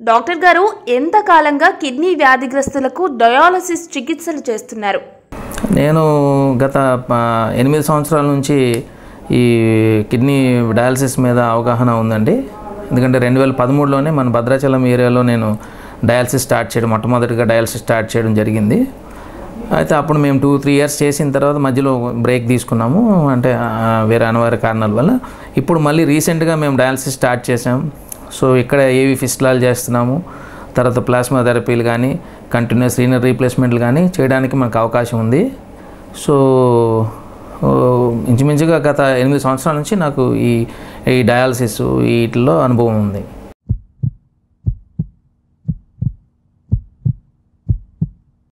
doctor గారు ఎంత కాలంగా కిడ్నీ వ్యాధిగ్రస్తులకు డయాలసిస్ చికిత్సలు చేస్తున్నారు నేను గత ఆ, ఎనిమిది సంవత్సరాల నుంచి ఈ కిడ్నీ డయాలసిస్ మీద అవగాహన ఉందండి ఎందుకంటే రెండు వేల పదమూడులోనే మన భద్రాచలం ఏరియాలో నేను డయాలసిస్ స్టార్ట్ చేయడం మొట్టమొదటిగా డయాలసిస్ స్టార్ట్ చేయడం జరిగింది అయితే అప్పుడు మేము టూ త్రీ ఇయర్స్ చేసిన తర్వాత మధ్యలో బ్రేక్ తీసుకున్నాము అంటే ఆ, వేరే అనివార్య కారణాల వల్ల ఇప్పుడు మళ్ళీ రీసెంట్గా మేము డయాలసిస్ స్టార్ట్ చేసాం సో ఇక్కడ ఏవి ఫిస్టలాలు చేస్తున్నాము తర్వాత ప్లాస్మా థెరపీలు కానీ కంటిన్యూస్ రీనర్ రీప్లేస్మెంట్లు కానీ చేయడానికి మనకు అవకాశం ఉంది సో ఓ, ఇంచుమించుగా గత ఎనిమిది సంవత్సరాల నుంచి నాకు ఈ ఈ డయాలసిస్ వీటిలో అనుభవం ఉంది